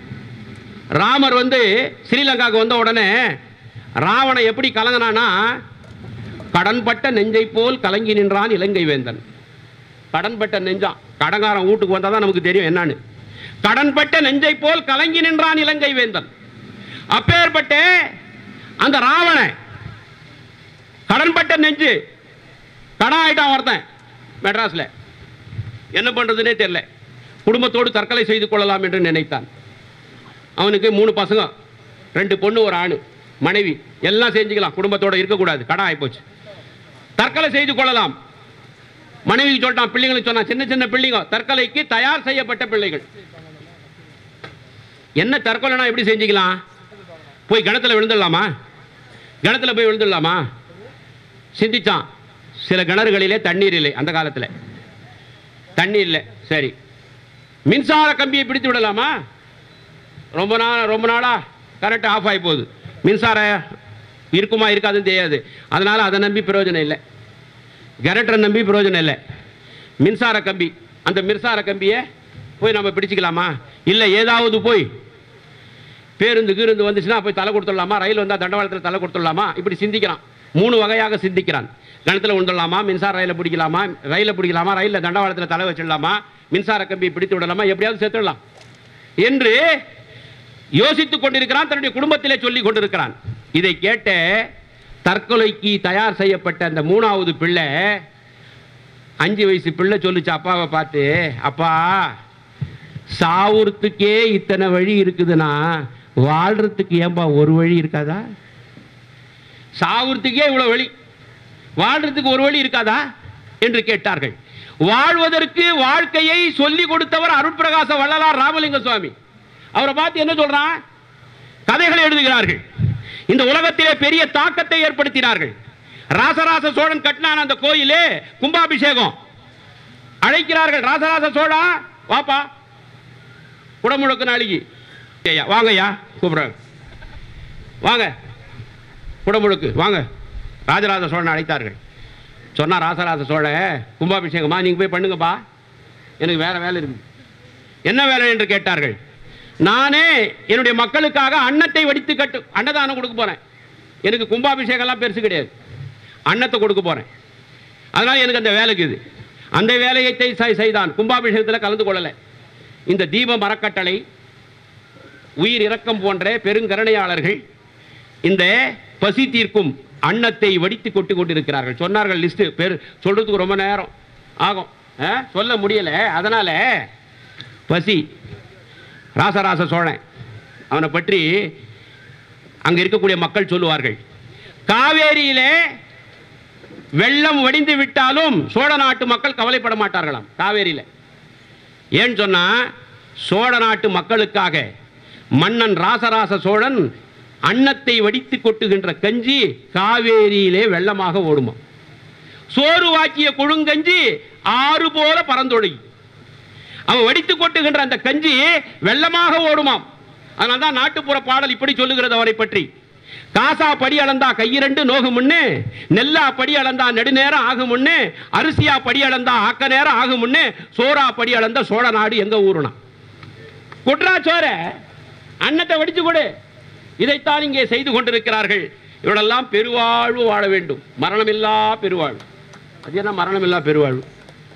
ராமர் வந்து ஸ்ரீலங்காவுக்கு வந்த உடனே ராவணன் எப்படி கலங்கினானா கடன்பட்ட நெஞ்சை போல் கலங்கி நின்றான் இலங்கை வேந்தன் கடன்பட்ட நெஞ்சான் கடங்காரன் வீட்டுக்கு வந்தால் தான் நமக்கு தெரியும் என்னன்னு கடன்பட்ட நெஞ்சை போல் கலங்கி நின்றான் இலங்கை வேந்தன் அப்பேற்பட்ட அந்த ராவணன் கடன்பட்ட நெஞ்சு கடன் ஆயிட்டான் ஒருத்தன் மெட்ராஸில் என்ன பண்ணுறதுனே தெரியல குடும்பத்தோடு தற்கொலை செய்து கொள்ளலாம் என்று நினைத்தான் அவனுக்கு மூணு பசங்க ரெண்டு பொண்ணு ஒரு ஆணு மனைவி எல்லாம் செஞ்சுக்கலாம் குடும்பத்தோட இருக்கக்கூடாது கடன் ஆகிப்போச்சு தற்கொலை செய்து கொள்ளலாம் மனைவிக்கு சொல்லிட்டான் பிள்ளைங்களுக்கு சொன்னான் சின்ன சின்ன பிள்ளைங்க தற்கொலைக்கு தயார் செய்யப்பட்ட பிள்ளைகள் என்ன தற்கொலைனா எப்படி செஞ்சுக்கலாம் போய் கிணத்துல விழுந்துடலாமா கிணத்துல போய் விழுந்துடலாமா சிந்திச்சான் சில கிணறுகளிலே தண்ணீர் இல்லை அந்த காலத்தில் தண்ணி இல்லை சரி மின்சார கம்பியை பிடித்து விடலாமா ரொம்ப நாள் ரொம்ப நாளா கரண்ட் ஆஃப் ஆகி போகுது மின்சாரம் இருக்குமா இருக்காதுன்னு தெரியாது அதனால் அதை நம்பி பிரயோஜனம் இல்லை கரண்டரை நம்பி பிரயோஜனம் இல்லை மின்சார கம்பி அந்த மின்சார கம்பியை போய் நம்ம பிடிச்சிக்கலாமா இல்லை ஏதாவது போய் பேருந்து கீருந்து வந்துச்சுன்னா போய் தலை கொடுத்துடலாமா ரயில் வந்தால் தண்டவாளத்தில் தலை கொடுத்துடலாமா இப்படி சிந்திக்கிறான் மூணு வகையாக சிந்திக்கிறான் கணத்தில் விழுந்துடலாமா மின்சார ரயிலை பிடிக்கலாமா ரயிலை பிடிக்கலாமா ரயிலில் தண்டவாளத்தில் தலை வச்சிடலாமா மின்சார கம்பியை பிடித்து விடலாமா எப்படியாவது சேர்த்துடலாம் என்று யோசித்துக் கொண்டிருக்கிறான் தன்னுடைய குடும்பத்திலே சொல்லிக் கொண்டிருக்கிறான் இதை கேட்ட தற்கொலைக்கு தயார் செய்யப்பட்ட அந்த மூணாவது பிள்ளை அஞ்சு வயசு பிள்ளை சொல்லுச்சு அப்பாவை பார்த்து அப்பா சாவுறதுக்கே இத்தனை வழி இருக்குதுன்னா வாழ்றதுக்கு ஏன்பா ஒரு வழி இருக்காதா சாவுறதுக்கே இவ்வளவு வழி வாழ்றதுக்கு ஒரு வழி இருக்காதா என்று கேட்டார்கள் வாழ்வதற்கு வாழ்க்கையை சொல்லி கொடுத்தவர் அருட்பிரகாச வள்ளலார் ராமலிங்க சுவாமி அவரை பார்த்து என்ன சொல்றான் கதைகளை எழுதுகிறார்கள் இந்த உலகத்திலே பெரிய தாக்கத்தை ஏற்படுத்தினார்கள் ராசராச சோழன் கட்டினான் அந்த கோயிலே கும்பாபிஷேகம் அழைக்கிறார்கள் ராசராச சோழா வாப்பா குடமுழக்கு நாளைக்கு ஐயா வாங்கய்யா கூப்பிடுறாங்க வாங்க குடமுழுக்கு வாங்க ராஜராஜ சோழனை அழைத்தார்கள் சொன்னா ராசராஜ சோழன் கும்பாபிஷேகமா நீங்க போய் பண்ணுங்கப்பா எனக்கு வேற வேலை இருக்கு என்ன வேலை என்று கேட்டார்கள் நானே என்னுடைய மக்களுக்காக அன்னத்தை வடித்து கட்டு அன்னதானம் கொடுக்க போறேன் எனக்கு கும்பாபிஷேகம்லாம் பெருசு கிடையாது அன்னத்தை கொடுக்க போறேன் அதனால எனக்கு அந்த வேலைக்கு இது அந்த வேலையை செய்~ செய்தான் கும்பாபிஷேகத்தில் கலந்து கொள்ளலை இந்த தீப மரக்கட்டளை உயிர் இரக்கம் போன்ற பெருங்கருணையாளர்கள் இந்த பசி தீர்க்கும் அன்னத்தை வடித்து கொட்டு கொண்டிருக்கிறார்கள் சொன்னார்கள் லிஸ்ட் பேர் சொல்றதுக்கு ரொம்ப நேரம் ஆகும் ஆ? சொல்ல முடியல அதனால பசி ராசராச சோழன் அவனை பற்றி அங்க இருக்கக்கூடிய மக்கள் சொல்லுவார்கள் காவேரியிலே வெள்ளம் வடிந்து விட்டாலும் சோழ நாட்டு மக்கள் கவலைப்பட மாட்டார்களாம் காவேரியில ஏன்னு சொன்னா சோழ நாட்டு மக்களுக்காக மன்னன் ராசராச சோழன் அன்னத்தை வடித்து கொட்டுகின்ற கஞ்சி காவேரியிலே வெள்ளமாக ஓடுமா சோறு வாக்கிய கொழுங்கஞ்சி ஆறு போல பறந்தொழுகி அவன் வடித்து கொட்டுகின்ற அந்த கஞ்சி வெள்ளமாக ஓடுமாம் அதனால தான் நாட்டுப்புற பாடல் இப்படி சொல்லுகிறது அவரை பற்றி காசா படி அளந்தா கையிரண்டு நோகு முன்னு நெல்லா படி அளந்தா நெடுநேரம் ஆகும் முன்னு அரிசியா படி அளந்தா ஆக்க நேரம் ஆகும் முன்னு சோறா படி அளந்த சோழ நாடு எங்க ஊருனா குட்ரா சோர அன்னத்தை வடிச்சு கொடு இதைத்தான் இங்கே செய்து கொண்டிருக்கிறார்கள் இவரெல்லாம் பெருவாழ்வு வாழ வேண்டும் மரணமில்லா பெருவாழ்வு அது என்ன மரணமில்லா பெருவாழ்வு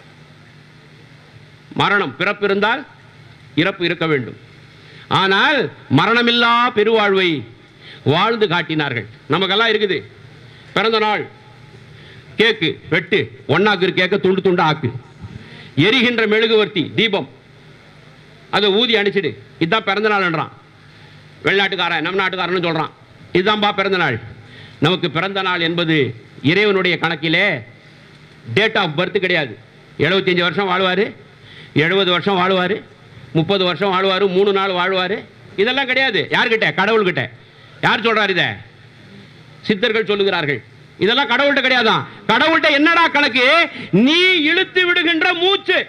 மரணம் பிறப்பு இருந்தால் இறப்பு இருக்க வேண்டும் ஆனால் மரணமில்லா பெருவாழ்வை வாழ்ந்து காட்டினார்கள் நமக்கெல்லாம் இருக்குது பிறந்த நாள் கேக்கு வெட்டு ஒன்னாக்கு கேக்க துண்டு துண்டு ஆக்கு எரிகின்ற மெழுகுவர்த்தி தீபம் அதை ஊதி அணிச்சிடு இதுதான் பிறந்த நாள்ன்றான் வெளிநாட்டுக்காரன் நம்ம நாட்டுக்காரன்னு சொல்றான் இதுதான்பா பிறந்த நாள் நமக்கு பிறந்த நாள் என்பது இறைவனுடைய கணக்கிலே டேட் ஆஃப் பர்த் கிடையாது 75 வருஷம் வாழ்வார் எழுபது வருஷம் வாழ்வார் முப்பது வருஷம் வாழ்வார் மூணு நாள் வாழ்வார் இதெல்லாம் கிடையாது யார்கிட்ட கடவுள்கிட்ட யார் சொல்றார் இதை சித்தர்கள் சொல்லுகிறார்கள் இதெல்லாம் கடவுள்கிட்ட கிடையாதான் கடவுள்கிட்ட என்னடா கணக்கு நீ இழுத்து விடுகின்ற மூச்சு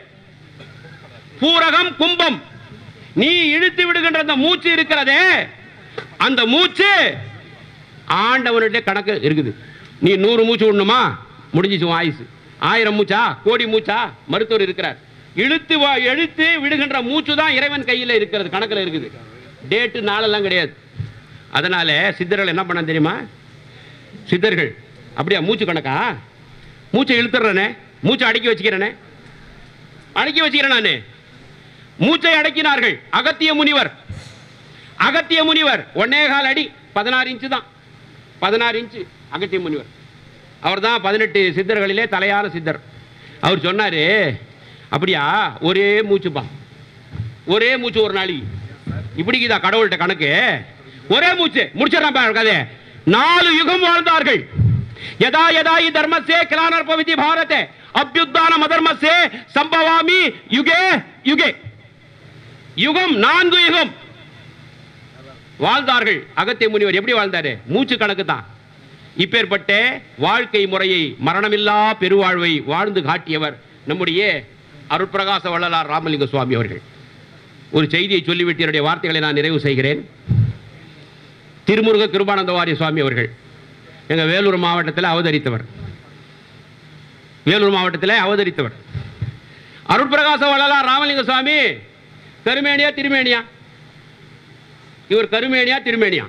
பூரகம் கும்பம் நீ இழுத்து விடுகின்ற அந்த மூச்சு இருக்கிறதே அந்த மூச்சு ஆண்டவனுடைய கணக்கு இருக்குது நீ நூறு மூச்சு விடணுமா முடிஞ்சிச்சு உன் ஆயுசு ஆயிரம் மூச்சா கோடி மூச்சா மருத்துவர் இருக்கிறார் இழுத்து வா இழுத்து விடுகின்ற மூச்சு தான் இறைவன் கையில் இருக்கிறது கணக்கில் இருக்குது டேட்டு நாளெல்லாம் கிடையாது அதனால சித்தர்கள் என்ன பண்ண தெரியுமா சித்தர்கள் அப்படியா மூச்சு கணக்கா மூச்சை இழுத்துறனே மூச்சை அடக்கி வச்சுக்கிறேனே அடக்கி வச்சுக்கிறேன் நான் மூச்சை அடக்கினார்கள் அகத்திய முனிவர் அகத்திய முனிவர் ஒன்னே கால் அடி பதினாறு இன்ச்சு தான் பதினாறு இன்ச்சு அகத்திய முனிவர் அவர் தான் பதினெட்டு சித்தர்களிலே தலையான சித்தர் அவர் சொன்னார் அப்படியா ஒரே மூச்சுப்பா ஒரே மூச்சு ஒரு நாளைக்கு இப்படிக்குதா கடவுள்கிட்ட கணக்கு ஒரே மூச்சு முடிச்சிடறான் பாரு கதை நாலு யுகம் வாழ்ந்தார்கள் யதா யதா இ தர்மசே கிளானர் பவிதி பாரதே அபியுத்தான மதர்மசே சம்பவாமி யுகே யுகே யுகம் நான்கு யுகம் வாழ்ந்தார்கள் அகத்திய முனிவர் எப்படி வாழ்ந்தாரு மூச்சு கணக்கு தான் இப்பேற்பட்ட வாழ்க்கை முறையை மரணமில்லா பெருவாழ்வை வாழ்ந்து காட்டியவர் நம்முடைய அருட்பிரகாச வள்ளலார் ராமலிங்க சுவாமி அவர்கள் ஒரு செய்தியை சொல்லிவிட்டு என்னுடைய வார்த்தைகளை நான் நிறைவு செய்கிறேன் திருமுருக கிருபானந்த வாரிய சுவாமி அவர்கள் எங்கள் வேலூர் மாவட்டத்தில் அவதரித்தவர் வேலூர் மாவட்டத்தில் அவதரித்தவர் அருட்பிரகாச வள்ளலார் ராமலிங்க சுவாமி கருமேனியா திருமேனியா இவர் கருமேனியா திருமேனியா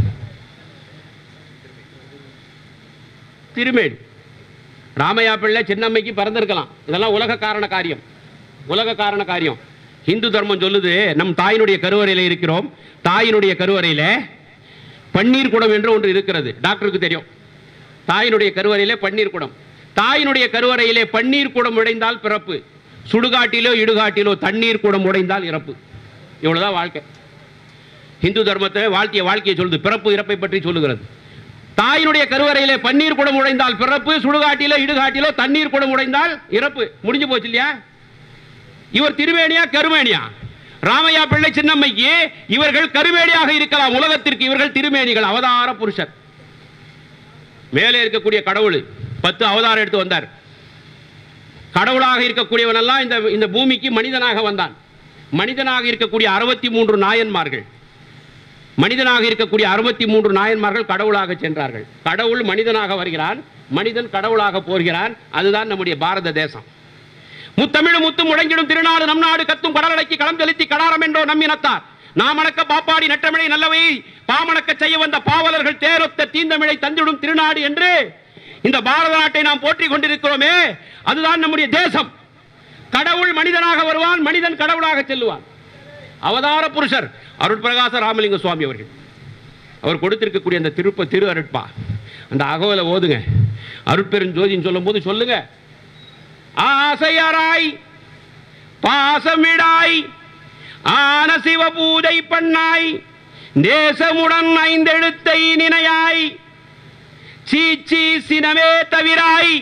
திருமேனி ராமையா பிள்ளை சின்னம்மைக்கு பிறந்திருக்கலாம் இதெல்லாம் உலக காரண காரியம் உலக காரண காரியம் இந்து தர்மம் சொல்லுது நம் தாயினுடைய கருவறையில் இருக்கிறோம் தாயினுடைய கருவறையில் பன்னீர் குடம் என்று ஒன்று இருக்கிறது டாக்டருக்கு தெரியும் தாயினுடைய கருவறையிலே பன்னீர் குடம் தாயினுடைய கருவறையிலே பன்னீர் குடம் உடைந்தால் பிறப்பு சுடுகாட்டிலோ இடுகாட்டிலோ தண்ணீர் குடம் உடைந்தால் இறப்பு இவ்வளவுதான் வாழ்க்கை இந்து தர்மத்தை வாழ்க்கைய வாழ்க்கையை சொல்லுது பிறப்பு இறப்பை பற்றி சொல்லுகிறது தாயினுடைய கருவறையிலே பன்னீர் குடம் உடைந்தால் பிறப்பு சுடுகாட்டிலோ இடுகாட்டிலோ தண்ணீர் குடம் உடைந்தால் இறப்பு முடிஞ்சு போச்சு இல்லையா இவர் திருவேணியா கருமேனியா ராமையா பிள்ளை சின்னம்மைக்கு இவர்கள் கருமேனியாக இருக்கலாம் உலகத்திற்கு இவர்கள் திருமேனிகள் அவதார புருஷர் மேலே இருக்கக்கூடிய கடவுள் பத்து அவதாரம் எடுத்து வந்தார் கடவுளாக இருக்கக்கூடியவனெல்லாம் இந்த இந்த பூமிக்கு மனிதனாக வந்தான் மனிதனாக இருக்கக்கூடிய அறுபத்தி மூன்று நாயன்மார்கள் மனிதனாக இருக்கக்கூடிய அறுபத்தி மூன்று நாயன்மார்கள் கடவுளாக சென்றார்கள் கடவுள் மனிதனாக வருகிறான் மனிதன் கடவுளாக போகிறான் அதுதான் நம்முடைய பாரத தேசம் முத்தமிழ் முத்து முழங்கிடும் திருநாடு நம் நாடு கத்தும் கடலடைக்கு களம் செலுத்தி கடாரம் என்றோ நம்பினத்தார் நாமணக்க பாப்பாடி நட்டமிழை நல்லவை பாமணக்க செய்ய வந்த பாவலர்கள் தேரொத்த தீந்தமிழை தந்திடும் திருநாடு என்று இந்த பாரத நாட்டை நாம் போற்றிக் கொண்டிருக்கிறோமே அதுதான் நம்முடைய தேசம் கடவுள் மனிதனாக வருவான் மனிதன் கடவுளாக செல்லுவான் அவதார புருஷர் அருட்பிரகாச ராமலிங்க சுவாமி அவர்கள் அவர் கொடுத்திருக்கக்கூடிய அந்த திருப்ப திரு அருட்பா அந்த அகவலை ஓதுங்க அருட்பெருஞ்சோதின்னு சொல்லும்போது சொல்லுங்க ஆசையராய் பாசமிடாய் ஆன சிவ பூஜை பண்ணாய் தேசமுடன் ஐந்தெழுத்தை நினையாய் சீச்சி சினமே தவிராய்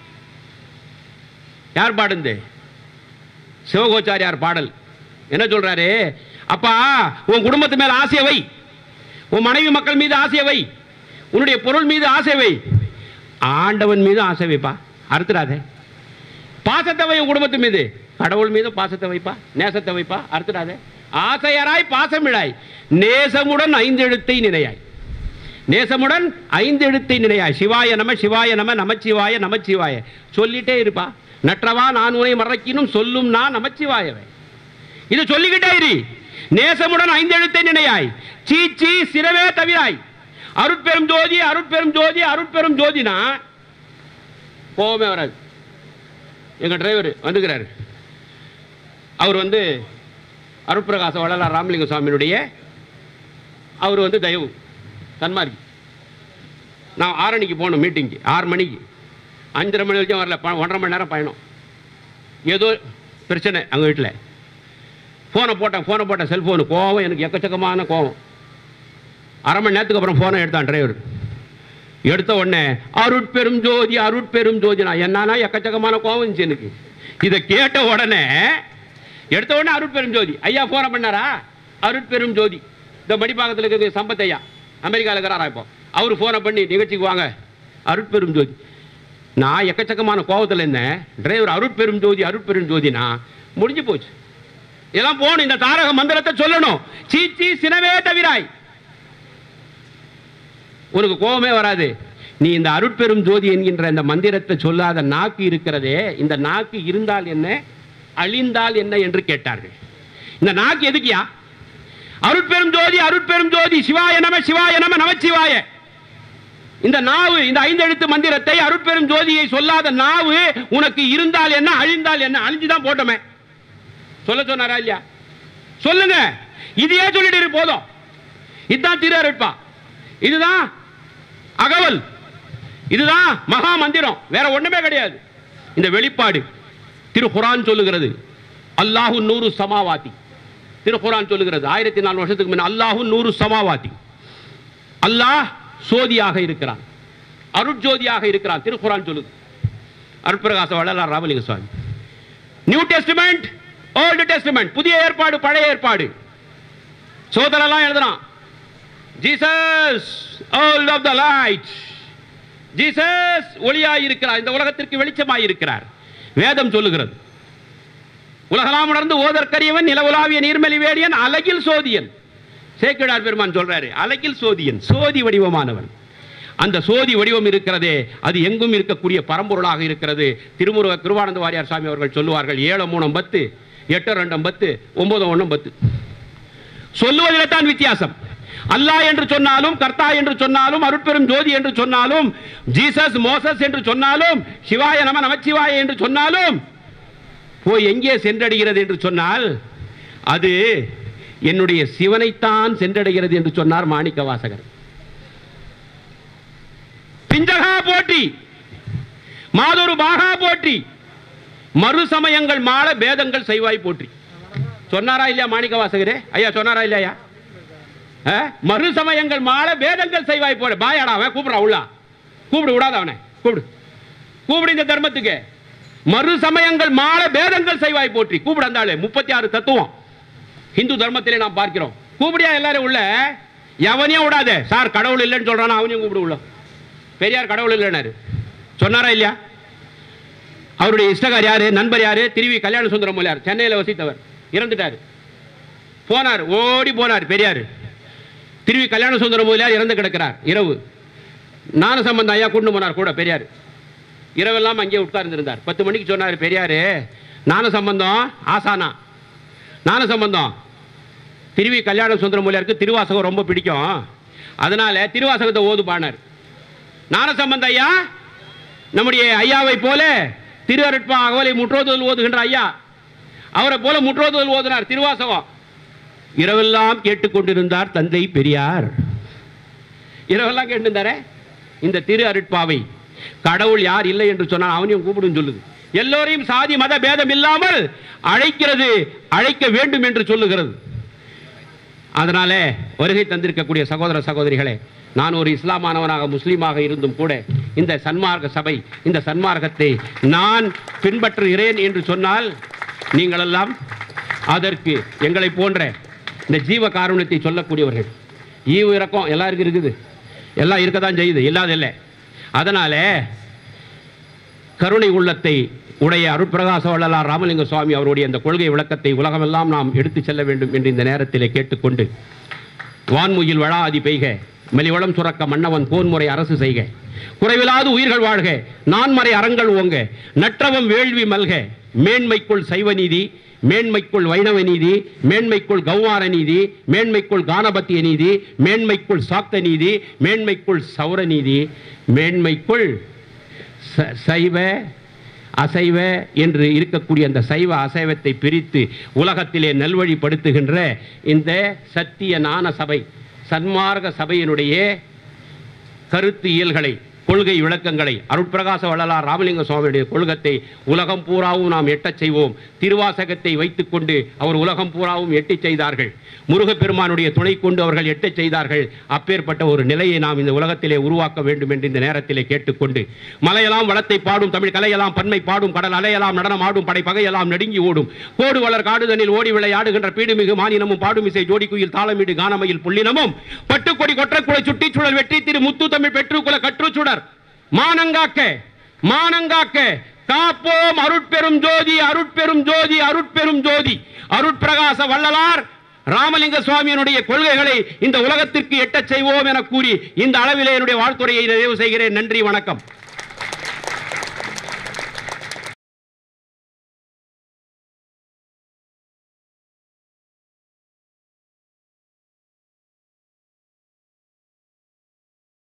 யார் பாடுந்து சிவகோச்சாரியார் பாடல் என்ன சொல்றாரு அப்பா உன் குடும்பத்து மேல ஆசையை வை உன் மனைவி மக்கள் மீது ஆசையை வை உன்னுடைய பொருள் மீது ஆசை வை ஆண்டவன் மீது ஆசை வைப்பா அறுத்துடாதே பாசத்தை வை உன் குடும்பத்து மீது கடவுள் மீது பாசத்தை வைப்பா நேசத்தை வைப்பா அறுத்துடாதே ஆசையராய் பாசமிழாய் நேசமுடன் ஐந்தெழுத்தை நினையாய் நேசமுடன் ஐந்து எழுத்தை நினையாய் சிவாய நம சிவாய நம நமச்சிவாய நமச்சிவாய சொல்லிட்டே இருப்பா நற்றவா நான் உனை மறக்கினும் சொல்லும் நான் நமச்சிவாயவே இது சொல்லிக்கிட்டே இரு நேசமுடன் ஐந்து எழுத்தை நினையாய் சீச்சி சிறவே தவிராய் அருட்பெரும் ஜோதி அருட்பெரும் ஜோதி அருட்பெரும் ஜோதினா கோபமே வராது எங்க டிரைவர் வந்துக்கிறாரு அவர் வந்து அருட்பிரகாச வள்ளலார் ராமலிங்க சுவாமியினுடைய அவர் வந்து தயவு தன்மார்க்கி நான் ஆரணிக்கு போகணும் மீட்டிங்க்கு ஆறு மணிக்கு அஞ்சரை மணி வரைக்கும் வரல ப- ஒன்றரை மணி நேரம் பயணம் ஏதோ பிரச்சனை அங்கே வீட்டில் ஃபோனை போட்டேன் ஃபோனை போட்டேன் செல்ஃபோனு கோவம் எனக்கு எக்கச்சக்கமான கோவம் அரை மணி நேரத்துக்கு அப்புறம் ஃபோனை எடுத்தான் டிரைவர் எடுத்த உடனே அருட்பெரும் ஜோதி அருட்பெரும் ஜோதி நான் என்னன்னா எக்கச்சக்கமான கோவம் இருந்துச்சு எனக்கு இதை கேட்ட உடனே எடுத்த உடனே அருட்பெரும் ஜோதி ஐயா ஃபோனை பண்ணாரா அருட்பெரும் ஜோதி இந்த மடிப்பாக்கத்தில் இருக்கிற சம்பத் ஐயா அமெரிக்காவில் இருக்கிறாரா இப்போ அவர் ஃபோனை பண்ணி நிகழ்ச்சிக்கு வாங்க அருட்பெரும் ஜோதி நான் எக்கச்சக்கமான கோபத்தில் இருந்தேன் டிரைவர் அருட்பெரும் ஜோதி அருட்பெரும் ஜோதினா முடிஞ்சு போச்சு இதெல்லாம் போகணும் இந்த தாரக மந்திரத்தை சொல்லணும் சீச்சி சினவே தவிராய் உனக்கு கோபமே வராது நீ இந்த அருட்பெரும் ஜோதி என்கின்ற இந்த மந்திரத்தை சொல்லாத நாக்கு இருக்கிறதே இந்த நாக்கு இருந்தால் என்ன அழிந்தால் என்ன என்று கேட்டார்கள் இந்த நாக்கு எதுக்கியா அருட்பெரும் ஜோதி அருட்பெரும் ஜோதி சிவாய நம சிவாய நம நமச்சிவாய இந்த நாவு இந்த ஐந்தெழுத்து மந்திரத்தை அருட்பெரும் ஜோதியை சொல்லாத நாவு உனக்கு இருந்தால் என்ன அழிந்தால் என்ன அழிஞ்சுதான் போட்டோமே சொல்ல சொன்னாரா இல்லையா சொல்லுங்க இதையே சொல்லிட்டு இரு போதும் இதுதான் திரு அருட்பா இதுதான் அகவல் இதுதான் மகா மந்திரம் வேற ஒண்ணுமே கிடையாது இந்த வெளிப்பாடு திரு குரான் சொல்லுகிறது அல்லாஹு நூறு சமாவாதி திரு குரான் சொல்லுகிறது ஆயிரத்தி நாலு வருஷத்துக்கு முன்ன அல்லாஹு நூறு சமாவாதி அல்லாஹ் சோதியாக இருக்கிறான் அருட்ஜோதியாக இருக்கிறான் திரு குரான் சொல்லுது Arutprakasa Vallalar Ramalinga Swami new testament old testament புதிய ஏற்பாடு பழைய ஏற்பாடு சோதரெல்லாம் எழுதுறான் Jesus all of the light Jesus ஒளியாய் இருக்கிறார் இந்த உலகத்திற்கு வெளிச்சமாய் இருக்கிறார் வேதம் சொல்லுகிறது உலகலாம் உணர்ந்து ஓதற்கரியவன் நிலவுலாவிய நீர்மலி வேடியன் அலகில் சோதியன் சேக்கிழார் பெருமான் சொல்றாரு அலகில் சோதியன் சோதி வடிவமானவன் அந்த சோதி வடிவம் இருக்கிறதே அது எங்கும் இருக்கக்கூடிய பரம்பொருளாக இருக்கிறது திருமுருக கிருவானந்த வாரியார் சாமி அவர்கள் சொல்லுவார்கள் ஏழு மூணம் பத்து எட்டு ரெண்டும் பத்து ஒன்பது ஒன்றும் பத்து சொல்லுவதிலே தான் வித்தியாசம் அல்லாஹ் என்று சொன்னாலும் கர்த்தா என்று சொன்னாலும் அருட்பெரும் ஜோதி என்று சொன்னாலும் ஜீசஸ் மோசஸ் என்று சொன்னாலும் சிவாய நம நமச்சிவாய என்று சொன்னாலும் போய் எங்கே சென்றடைகிறது என்று சொன்னால் அது என்னுடைய சிவனைத்தான் சென்றடைகிறது என்று சொன்னார் மாணிக்க வாசகர் பிஞ்சகா போற்றி மாதொரு பாகா போற்றி மறு சமயங்கள் மாள பேதங்கள் செய்வாய் போற்றி சொன்னாரா இல்லையா மாணிக்க வாசகரே ஐயா சொன்னாரா இல்லையா ஆ? மறு சமயங்கள் மாள பேதங்கள் செய்வாய் போட பாயாடா அவன் கூப்பிடுறான் உள்ளா கூப்பிடு விடாத அவனை கூப்பிடு கூப்பிடு இந்த தர்மத்துக்கு மறு சமயங்கள் மாள பேதங்கள் செய்வாய் போற்றி கூப்பிடு அந்த ஆளு முப்பத்தி ஆறு தத்துவம் இந்து தர்மத்திலே நாம் பார்க்கிறோம் கூப்பிடியா எல்லாரும் உள்ள எவனையும் விடாத சார் கடவுள் இல்லைன்னு சொல்றானா அவனையும் கூப்பிடு உள்ள பெரியார் கடவுள் இல்லைன்னாரு சொன்னாரா இல்லையா அவருடைய இஷ்டகார் யாரு நண்பர் யாரு திருவி கல்யாண சுந்தரம் மூலியார் சென்னையில் வசித்தவர் இறந்துட்டார் போனார் ஓடி போனார் பெரியார் திருவி கல்யாண சுந்தரம் மூலியார் இறந்து கிடக்கிறார் இரவு ஞான சம்பந்தம் ஐயா கொண்டு போனார் கூட பெரியார் இரவெல்லாம் அங்கே உட்கார்ந்திருந்தார் பத்து மணிக்கு சொன்னார் பெரியார் ஞான சம்பந்தம் ஆசானா ஞான சம்பந்தம் திருவி கல்யாண சுந்தரம் மூலியாருக்கு திருவாசகம் ரொம்ப பிடிக்கும் அதனால திருவாசகத்தை ஓது பாடினார் ஞான சம்பந்த ஐயா நம்முடைய ஐயாவை போல திரு அருட்பா அகவலை முற்றோதுதல் ஓதுகின்ற ஐயா அவரை போல முற்றோதுதல் ஓதுனார் திருவாசகம் இரவெல்லாம் கேட்டுக்கொண்டிருந்தார் தந்தை பெரியார் இரவெல்லாம் கேட்டிருந்தாரே இந்த திரு அருட்பாவை கடவுள் யார் இல்லை என்று சொன்னால் அவனையும் கூப்பிடும் சொல்லுது எல்லோரையும் சாதி மத பேதம் இல்லாமல் அழைக்கிறது அழைக்க வேண்டும் என்று சொல்லுகிறது அதனால வருகை தந்திருக்கக்கூடிய சகோதர சகோதரிகளே நான் ஒரு இஸ்லாமானவனாக முஸ்லீமாக இருந்தும் கூட இந்த சன்மார்க்க சபை இந்த சன்மார்க்கத்தை நான் பின்பற்றுகிறேன் என்று சொன்னால் நீங்களெல்லாம் அதற்கு எங்களை போன்ற இந்த ஜீவ காருண்யத்தை சொல்லக்கூடியவர்கள் ஈவு இறக்கம் எல்லாருக்கும் இருக்குது எல்லாம் இருக்க தான் செய்யுது இல்லாதில்லை அதனால கருணை உள்ளத்தை உடைய அருட்பிரகாச வள்ளலார் ராமலிங்க சுவாமி அவருடைய இந்த கொள்கை விளக்கத்தை உலகமெல்லாம் நாம் எடுத்துச் செல்ல வேண்டும் என்று இந்த நேரத்திலே கேட்டுக்கொண்டு வான்முகில் வழாதி பெய்க மெலிவளம் சுரக்க மன்னவன் போன்முறை அரசு செய்க குறைவிலாது உயிர்கள் வாழ்க நான்மறை அறங்கள் ஓங்க நற்றவம் வேள்வி மல்க மேன்மைக்குள் சைவ நீதி மேன்மைக்குள் வைணவ நீதி மேன்மைக்குள் கௌவார நீதி மேன்மைக்குள் கானபத்திய நீதி மேன்மைக்குள் சாக்த நீதி மேன்மைக்குள் சௌர நீதி மேன்மைக்குள் ச- சைவ அசைவ என்று இருக்கக்கூடிய அந்த சைவ அசைவத்தை பிரித்து உலகத்திலே நல்வழிப்படுத்துகின்ற இந்த சத்திய ஞான சபை சன்மார்க்க சபையினுடைய கருத்து இயல்களை கொள்கை விளக்கங்களை அருட்பிரகாச வள்ளலார் ராமலிங்க சுவாமியுடைய கொள்கத்தை உலகம் பூராவும் நாம் எட்டச் செய்வோம் திருவாசகத்தை வைத்துக்கொண்டு அவர் உலகம் பூராவும் எட்டச் செய்தார்கள் முருகப்பெருமானுடைய துணை கொண்டு அவர்கள் எட்டச் செய்தார்கள் அப்பேற்பட்ட ஒரு நிலையை நாம் இந்த உலகத்திலே உருவாக்க வேண்டும் என்று இந்த நேரத்திலே கேட்டுக்கொண்டு மலையெல்லாம் வளத்தை பாடும் தமிழ் கலையெல்லாம் பன்மை பாடும் கடல் அலையெல்லாம் நடனம் ஆடும் படை பகையெல்லாம் நடுங்கி ஓடும் கோடு வளர் காடுதனில் ஓடி விளையாடுகின்ற பீடுமிகு மானினமும் பாடுமிசை ஜோடிக்குயில் தாளமீடு கானமையில் புள்ளினமும் பட்டுக்கொடி கொற்றக்குலை சுட்டி சுழல் வெற்றி திரு முத்து தமிழ் பெற்றுக்குல கற்றுச்சுடர் மானங்காக்க மானங்காக்க காப்போம் அருட்பெரும் ஜோதி அருட்பெரும் ஜோதி அருட்பெரும் ஜோதி அருட்பிரகாச வள்ளலார் ராமலிங்க சுவாமியினுடைய கொள்கைகளை இந்த உலகத்திற்கு எட்டச் செய்வோம் என கூறி இந்த அளவிலே என்னுடைய வாழ்த்துறையை நிறைவு செய்கிறேன் நன்றி வணக்கம்